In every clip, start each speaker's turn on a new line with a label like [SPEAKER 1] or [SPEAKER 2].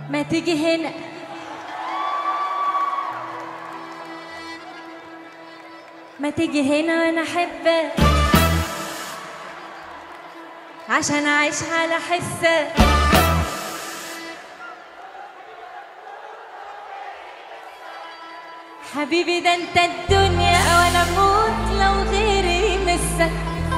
[SPEAKER 1] ما تيجي هنا ما تيجي هنا وانا احبك عشان اعيش على حسك حبيبي ده انت الدنيا وانا اموت لو غيري يمسك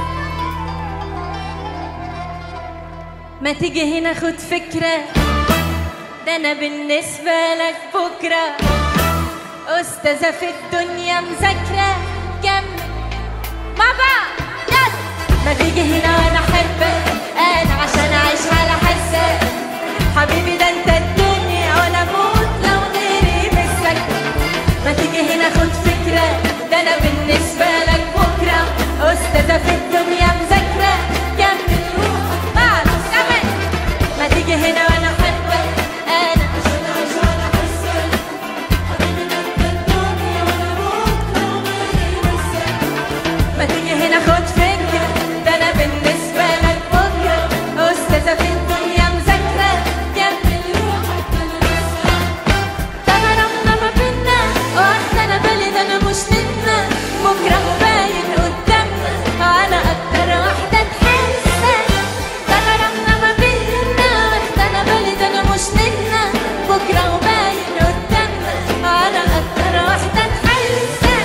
[SPEAKER 1] ما تيجي هنا خد فكرة ده انا بالنسبة لك بكرة استاذة في الدنيا مذاكرة كمل مع بعض يلا ما تيجي هنا وانا احبك انا عشان اعيش على حسك حبيبي ده انت الدنيا وانا اموت لو غيري يمسك ما تيجي هنا خد فكرة ده أنا بالنسبة لك بكرة أستاذة في الدنيا مذاكرة كمل بعد كمل ما تيجي هنا وأنا أحبك أنا عشان أعيش على حسك حبيبي ده أنت الدنيا وأنا أموت لو غيري يمسك ما تيجي هنا خد فكرة ده أنا بالنسبة لك بكرة أستاذة في الدنيا مذاكرة كمل روحك ده غرامنا ما بينا واحدة أنا بالي ده أنا مش لنا بكرة باين قدامنا أنا أكتر واحدة تحسك ده غرامنا ما بينا واحدة أنا بالي ده أنا مش لنا بكرة باين قدامنا أنا أكتر واحدة تحسك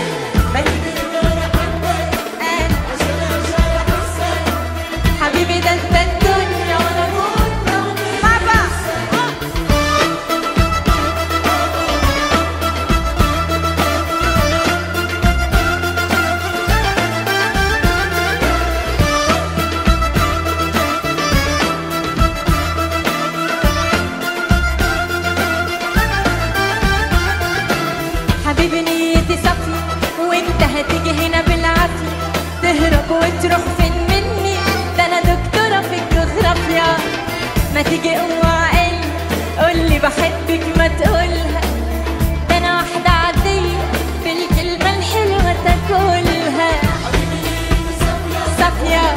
[SPEAKER 1] حبيبي ده انت الدنيا وانا اموت مع بعض حبيبي نيتي صافية وانت هتيجي هنا بالعافية تهرب وتروح فين مني ده انا دكتورة في الجغرافيا ما تيجي اوعى قولي بحبك ما تقولها ده انا واحدة عادية بالكلمة الحلوة تاكلها صافية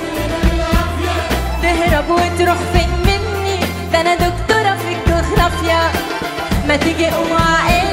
[SPEAKER 1] تهرب وتروح فين مني ده انا دكتورة في الجغرافيا ما تيجي اوعى